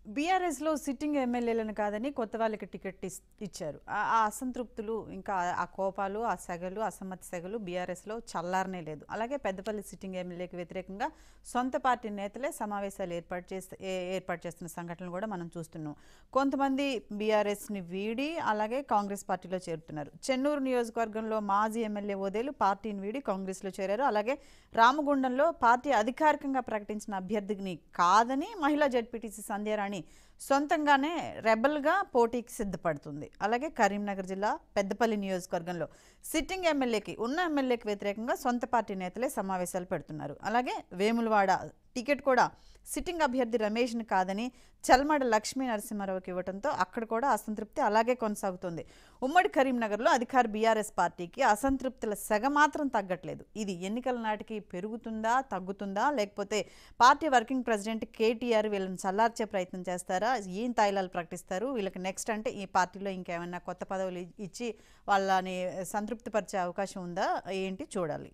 BRS లో sitting ఎమ్మెల్యేలను కాదని కొత్త వాళ్ళకి టికెట్ ఇస్- ఇచ్చారు ఆ- ఆ అసంతృప్తులు ఇంకా ఆ- ఆ కోపాలు ఆ సెగలు అసమ్మతి సెగలు బీఆర్ఎస్ లో చల్లారనే లేదు అలాగే పెద్దపల్లి సిట్టింగ్ ఎమ్మెల్యేకి వ్యతిరేకంగా సొంత పార్టీ నేతలే సమావేశాలు ఏర్పాటు చేస్తే ఏ- ఏర్పాటు చేస్తున్న సంఘటనలు కూడా మనం చూస్తున్నాం కొంతమంది బీఆర్ఎస్ ని వీడి అలాగే కాంగ్రెస్ పార్టీలో చేరుతున్నారు చెన్నూరు నియోజకవర్గంలో మాజీ ఎమ్మెల్యే ఓదేలు పార్టీని వీడి కాంగ్రెస్ లో చేరారు అలాగే రామగుండంలో పార్టీ అధికారికంగా ప్రకటించిన అభ్యర్థిని కాదని మహిళా జడ్పీటీసీ సంధ్యారాణి సొంతంగానే రెబల్గా పోటీకి సిద్ధపడుతుంది అలాగే కరీంనగర్ జిల్లా పెద్దపల్లి నియోజకవర్గంలో సిట్టింగ్ ఎమ్మెల్యేకి ఉన్న ఎమ్మెల్యేకి వ్యతిరేకంగా సొంత పార్టీ నేతలే సమావేశాలు పెడుతున్నారు అలాగే వేములవాడ టికెట్ కూడా సిట్టింగ్ అభ్యర్థి రమేష్ని కాదని చల్మడ లక్ష్మీ నరసింహారావుకి ఇవ్వడంతో అక్కడ కూడా అసంతృప్తి అలాగే కొనసాగుతుంది ఉమ్మడి కరీంనగర్లో అధికార బీఆర్ఎస్ పార్టీకి అసంతృప్తుల సెగ మాత్రం తగ్గట్లేదు ఇది ఎన్నికల నాటికి పెరుగుతుందా తగ్గుతుందా లేకపోతే పార్టీ వర్కింగ్ ప్రెసిడెంట్ కేటీఆర్ వీళ్ళని చల్లార్చే ప్రయత్నం చేస్తారా ఏం తాయిలాలు ప్రకటిస్తారు వీళ్ళకి నెక్స్ట్ అంటే ఈ పార్టీలో ఇంకేమైనా కొత్త పదవులు ఇ- ఇచ్చి వాళ్ళని సంతృప్తిపరిచే అవకాశం ఉందా ఏంటి చూడాలి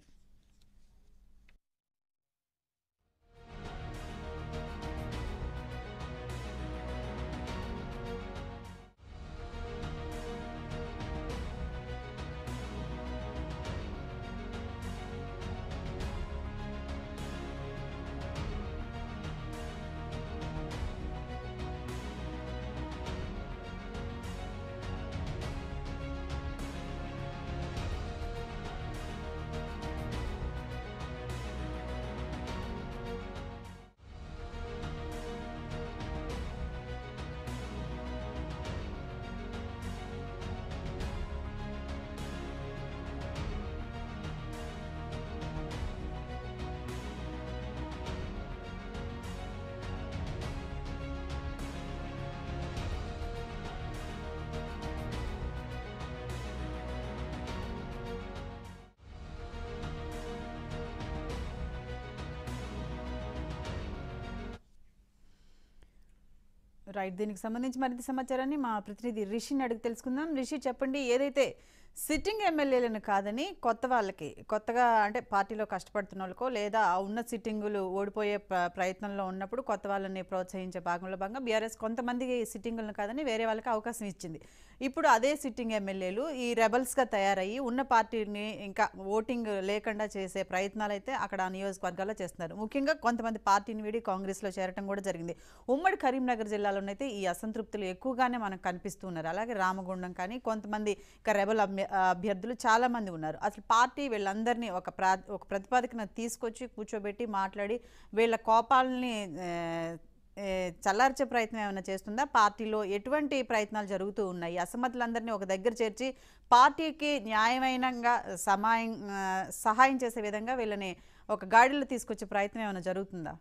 రైట్ దీనికి సంబంధించి మరింత సమాచారాన్ని మా ప్రతినిధి రిషిని అడిగి తెలుసుకుందాం రిషి చెప్పండి ఏదైతే సిట్టింగ్ ఎమ్మెల్యేలను కాదని కొత్త వాళ్ళకి కొత్తగా అంటే పార్టీలో కష్టపడుతున్న వాళ్ళకో లేదా ఆ ఉన్న సిట్టింగులు ఓడిపోయే ప్ర- ప్రయత్నంలో ఉన్నప్పుడు కొత్త వాళ్ళని ప్రోత్సహించే భాగంలో భాగంగా బీఆర్ఎస్ కొంతమంది సిట్టింగులను కాదని వేరే వాళ్ళకి అవకాశం ఇచ్చింది ఇప్పుడు అదే సిట్టింగ్ ఎమ్మెల్యేలు ఈ రెబల్స్గా తయారయ్యి ఉన్న పార్టీని ఇంకా ఓటింగ్ లేకుండా చేసే ప్రయత్నాలు అయితే అక్కడ ఆ నియోజకవర్గాల్లో చేస్తున్నారు ముఖ్యంగా కొంతమంది పార్టీని వీడి కాంగ్రెస్లో చేరటం కూడా జరిగింది ఉమ్మడి కరీంనగర్ జిల్లాలోనైతే ఈ అసంతృప్తులు ఎక్కువగానే మనకు కనిపిస్తూ ఉన్నారు అలాగే రామగుండం కానీ కొంతమంది ఇక రెబల్ అభ్య- అభ్యర్థులు చాలా మంది ఉన్నారు అసలు పార్టీ వీళ్ళందరినీ ఒక ప్రా ఒక ప్రతిపాదికన తీసుకొచ్చి కూర్చోబెట్టి మాట్లాడి వీళ్ళ కోపాలని ఆ, ఏ, చల్లార్చే ప్రయత్నం ఏమైనా చేస్తుందా పార్టీలో ఎటువంటి ప్రయత్నాలు జరుగుతూ ఉన్నాయి అసమ్మతులందరినీ ఒక దగ్గర చేర్చి పార్టీకి న్యాయమైనంగా సమాయం ఆ, సహాయం చేసే విధంగా వీళ్ళని ఒక గాడిలో తీసుకొచ్చే ప్రయత్నం ఏమైనా జరుగుతుందా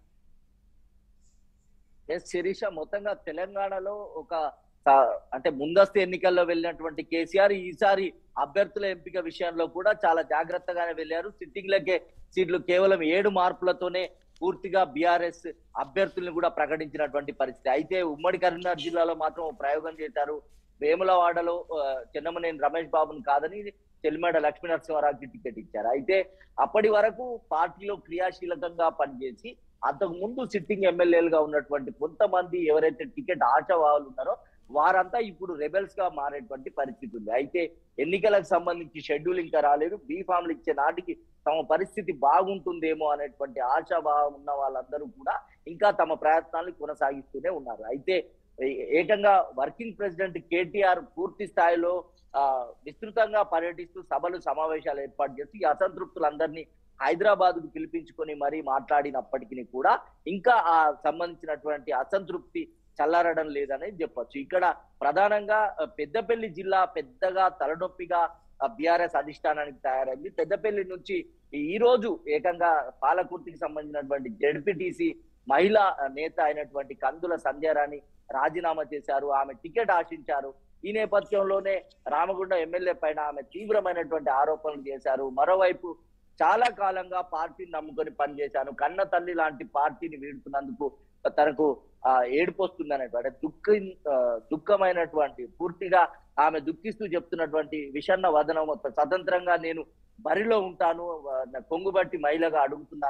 ఎస్ శిరీష మొత్తంగా తెలంగాణలో ఒక సా- అంటే ముందస్తు ఎన్నికల్లో వెళ్ళినటువంటి కేసీఆర్ ఈసారి అభ్యర్థుల ఎంపిక విషయంలో కూడా చాలా జాగ్రత్తగానే వెళ్ళారు సిట్టింగ్లకే సీట్లు కేవలం ఏడు మార్పులతోనే పూర్తిగా బీఆర్ఎస్ అభ్యర్థుల్ని కూడా ప్రకటించినటువంటి పరిస్థితి అయితే ఉమ్మడి కరీంనగర్ జిల్లాలో మాత్రం ఓ ప్రయోగం చేశారు వేములవాడలో ఆ, చెన్నమనేని రమేష్ బాబుని కాదని చెల్లిమేడ లక్ష్మీ నరసింహారావుకి టికెట్ ఇచ్చారు అయితే అప్పటి వరకు పార్టీలో క్రియాశీలకంగా పనిచేసి అంతకు ముందు సిట్టింగ్ ఎమ్మెల్యేలుగా ఉన్నటువంటి కొంతమంది ఎవరైతే టికెట్ ఆశావాహులు ఉన్నారో వారంతా ఇప్పుడు రెబెల్స్ గా మారేటువంటి పరిస్థితి ఉంది అయితే ఎన్నికలకు సంబంధించి షెడ్యూల్ ఇంకా రాలేదు బీ ఫామ్లు ఇచ్చే నాటికి తమ పరిస్థితి బాగుంటుందేమో అనేటువంటి ఆశాభావం ఉన్న వాళ్ళందరూ కూడా ఇంకా తమ ప్రయత్నాలను కొనసాగిస్తూనే ఉన్నారు అయితే ఏ- ఏకంగా వర్కింగ్ ప్రెసిడెంట్ కేటీఆర్ పూర్తి స్థాయిలో ఆ విస్తృతంగా పర్యటిస్తూ సభలు సమావేశాలు ఏర్పాటు చేస్తూ ఈ అసంతృప్తులందరినీ హైదరాబాద్ కు పిలిపించుకొని మరీ మాట్లాడినప్పటికీ కూడా ఇంకా ఆ సంబంధించినటువంటి అసంతృప్తి చల్లారడం లేదని చెప్పొచ్చు ఇక్కడ ప్రధానంగా ఆ, పెద్దపల్లి జిల్లా పెద్దగా తలనొప్పిగా బీఆర్ఎస్ అధిష్టానానికి తయారైంది పెద్దపల్లి నుంచి ఈ రోజు ఏకంగా పాలకుర్తికి సంబంధించినటువంటి జెడ్పీటీసీ మహిళా నేత అయినటువంటి కందుల సంధ్యారాణి రాజీనామా చేశారు ఆమె టికెట్ ఆశించారు ఈ నేపథ్యంలోనే రామగుండం ఎమ్మెల్యే పైన ఆమె తీవ్రమైనటువంటి ఆరోపణలు చేశారు మరోవైపు చాలా కాలంగా పార్టీని నమ్ముకొని పనిచేశాను కన్న తల్లి లాంటి పార్టీని వీడుతున్నందుకు తనకు ఆ ఏడుపు వస్తుంది అనేటువంటి దుఃఖ ఆ, దుఃఖమైనటువంటి పూర్తిగా ఆమె దుఃఖిస్తూ చెప్తున్నటువంటి విషన్న వదనం మొత్తం స్వతంత్రంగా నేను బరిలో ఉంటాను ఆ, నా కొంగుబట్టి మహిళగా అడుగుతున్నాను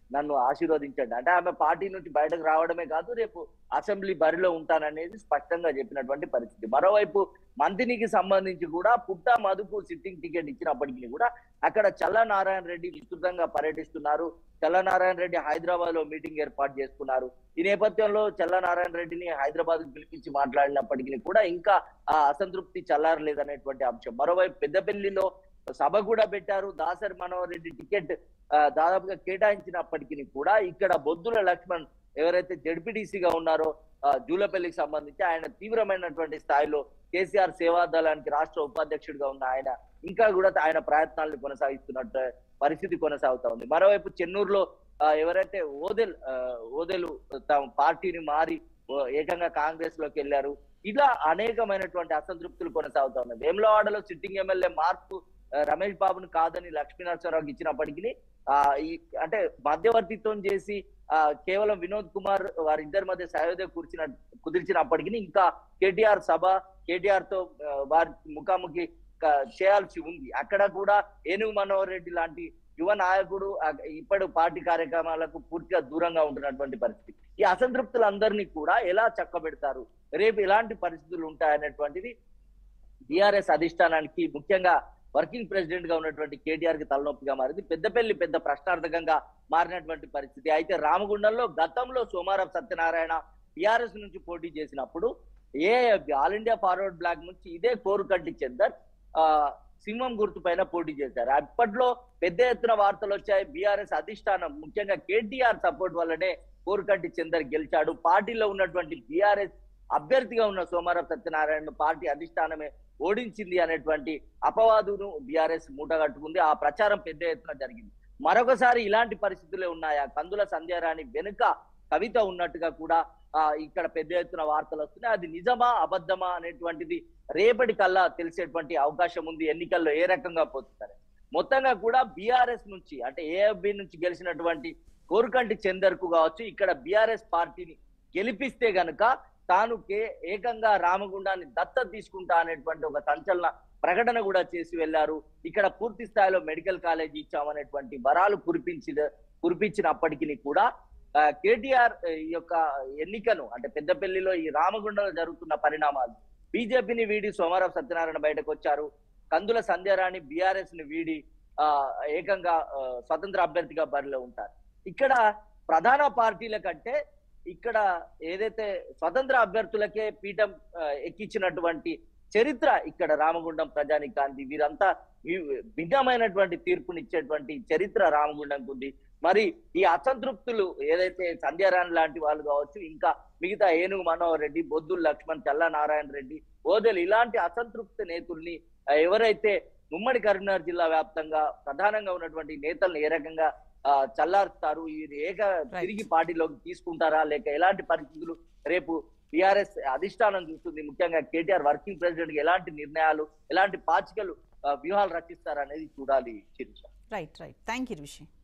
నన్ను ఆశీర్వదించండి అంటే ఆమె పార్టీ నుంచి బయటకు రావడమే కాదు రేపు అసెంబ్లీ బరిలో ఉంటాననేది స్పష్టంగా చెప్పినటువంటి పరిస్థితి మరోవైపు మంత్రికి సంబంధించి కూడా పుట్ట మధుకు సిట్టింగ్ టికెట్ ఇచ్చినప్పటికీ కూడా అక్కడ చల్ల నారాయణ రెడ్డి విస్తృతంగా పర్యటిస్తున్నారు చల్ల నారాయణ రెడ్డి హైదరాబాద్ లో మీటింగ్ ఏర్పాటు చేసుకున్నారు ఈ నేపథ్యంలో చల్ల నారాయణ రెడ్డిని హైదరాబాద్ పిలిపించి మాట్లాడినప్పటికీ కూడా ఇంకా ఆ అసంతృప్తి చల్లారలేదనేటువంటి అంశం మరోవైపు పెద్దపల్లిలో సభ కూడా పెట్టారు దాసరి మనోహర్ రెడ్డి టికెట్ ఆ, దాదాపుగా కేటాయించినప్పటికీ కూడా ఇక్కడ బొద్దుల లక్ష్మణ్ ఎవరైతే జడ్పీటీసీగా ఉన్నారో ఆ, జూలపల్లికి సంబంధించి ఆయన తీవ్రమైనటువంటి స్థాయిలో కేసీఆర్ సేవా దళానికి రాష్ట్ర ఉపాధ్యక్షుడిగా ఉన్న ఆయన ఇంకా కూడా ఆయన ప్రయత్నాలను కొనసాగిస్తున్నట్టు పరిస్థితి కొనసాగుతా ఉంది మరోవైపు చెన్నూరులో ఆ, ఎవరైతే ఓదెల్ ఆ, ఓదెలు తమ పార్టీని మారి ఓ, ఏకంగా కాంగ్రెస్ లోకి వెళ్ళారు ఇలా అనేకమైనటువంటి అసంతృప్తులు కొనసాగుతా ఉన్నాయి వేములవాడలో సిట్టింగ్ ఎమ్మెల్యే మార్పు ఆ, రమేష్ బాబును కాదని లక్ష్మీ నరసింహరావుకి ఇచ్చినప్పటికీ ఆ ఈ అంటే మధ్యవర్తిత్వం చేసి ఆ కేవలం వినోద్ కుమార్ వారిద్దరి మధ్య సయోధ్య కూర్చిన కుదిర్చినప్పటికీ ఇంకా కేటీఆర్ సభ కేటీఆర్ తో ఆ, వారి ముఖాముఖి క- చేయాల్సి ఉంది అక్కడ కూడా ఏనుగు మనోహర్ రెడ్డి లాంటి యువ నాయకుడు ఆ, ఇప్పుడు పార్టీ కార్యక్రమాలకు పూర్తిగా దూరంగా ఉంటున్నటువంటి పరిస్థితి ఈ అసంతృప్తులందరినీ కూడా ఎలా చక్కబెడతారు రేపు ఎలాంటి పరిస్థితులు ఉంటాయనేటువంటిది బీఆర్ఎస్ అధిష్టానానికి ముఖ్యంగా వర్కింగ్ ప్రెసిడెంట్ గా ఉన్నటువంటి కేటీఆర్ కి తలనొప్పిగా మారింది పెద్దపల్లి పెద్ద ప్రశ్నార్థకంగా మారినటువంటి పరిస్థితి అయితే రామగుండంలో గతంలో సోమారావు సత్యనారాయణ టిఆర్ఎస్ నుంచి పోటీ చేసినప్పుడు ఏ ఆల్ ఇండియా ఫార్వర్డ్ బ్లాక్ నుంచి ఇదే కోరుకంటి చందర్ ఆ సింహం గుర్తు పైన పోటీ చేశారు అప్పట్లో పెద్ద ఎత్తున వార్తలు వచ్చాయి బీఆర్ఎస్ అధిష్టానం ముఖ్యంగా కేటీఆర్ సపోర్ట్ వల్లనే కోరుకంటి చందర్ గెలిచాడు పార్టీలో ఉన్నటువంటి బీఆర్ఎస్ అభ్యర్థిగా ఉన్న సోమారావు సత్యనారాయణ పార్టీ అధిష్టానమే ఓడించింది అనేటువంటి అపవాదును బీఆర్ఎస్ మూటగట్టుకుంది ఆ ప్రచారం పెద్ద ఎత్తున జరిగింది మరొకసారి ఇలాంటి పరిస్థితులే ఉన్నాయా కందుల సంధ్యారాణి వెనుక కవిత ఉన్నట్టుగా కూడా ఆ ఇక్కడ పెద్ద ఎత్తున వార్తలు వస్తున్నాయి అది నిజమా అబద్ధమా అనేటువంటిది రేపటి కల్లా తెలిసేటువంటి అవకాశం ఉంది ఎన్నికల్లో ఏ రకంగా పోతున్నారు మొత్తంగా కూడా బీఆర్ఎస్ నుంచి అంటే ఏఎఫ్బి నుంచి గెలిచినటువంటి కోరుకంటి చందర్ కు కావచ్చు ఇక్కడ బీఆర్ఎస్ పార్టీని గెలిపిస్తే గనుక తాను కే ఏకంగా రామగుండాన్ని దత్త తీసుకుంటా అనేటువంటి ఒక సంచలన ప్రకటన కూడా చేసి వెళ్లారు ఇక్కడ పూర్తి స్థాయిలో మెడికల్ కాలేజ్ ఇచ్చామనేటువంటి వరాలు కురిపించి కురిపించినప్పటికీ కూడా ఆ, కేటీఆర్ ఆ, ఈ యొక్క ఎన్నికను అంటే పెద్దపల్లిలో ఈ రామగుండంలో జరుగుతున్న పరిణామాలు బీజేపీని వీడి సోమవారం సత్యనారాయణ బయటకు వచ్చారు కందుల సంధ్యారాణి బీఆర్ఎస్ ని వీడి ఆ ఏకంగా ఆ, స్వతంత్ర అభ్యర్థిగా బరిలో ఉంటారు ఇక్కడ ప్రధాన పార్టీల కంటే ఇక్కడ ఏదైతే స్వతంత్ర అభ్యర్థులకే పీఠం ఆ, ఎక్కించినటువంటి చరిత్ర ఇక్కడ రామగుండం ప్రజానికాంతి వీరంతా వి- భిన్నమైనటువంటి తీర్పునిచ్చేటువంటి చరిత్ర రామగుండంకు ఉంది మరి ఈ అసంతృప్తులు ఏదైతే సంధ్యారాయణ లాంటి వాళ్ళు కావచ్చు ఇంకా మిగతా ఏనుగు మనోహర్ రెడ్డి బొద్దుల లక్ష్మణ్ చల్లా నారాయణ రెడ్డి ఓదెలు ఇలాంటి అసంతృప్త నేతల్ని ఆ, ఎవరైతే ఉమ్మడి కరీంనగర్ జిల్లా వ్యాప్తంగా ప్రధానంగా ఉన్నటువంటి నేతల్ని ఏ రకంగా ఆ, చల్లారుస్తారు ఈ ఏక తిరిగి పార్టీలోకి తీసుకుంటారా లేక ఎలాంటి పరిస్థితులు రేపు టిఆర్ఎస్ అధిష్టానం చూస్తుంది ముఖ్యంగా కేటీఆర్ వర్కింగ్ ప్రెసిడెంట్ కి ఎలాంటి నిర్ణయాలు ఎలాంటి పాచికలు ఆ, వ్యూహాలు రచిస్తారనేది చూడాలి Sirisha right right thank you Rishi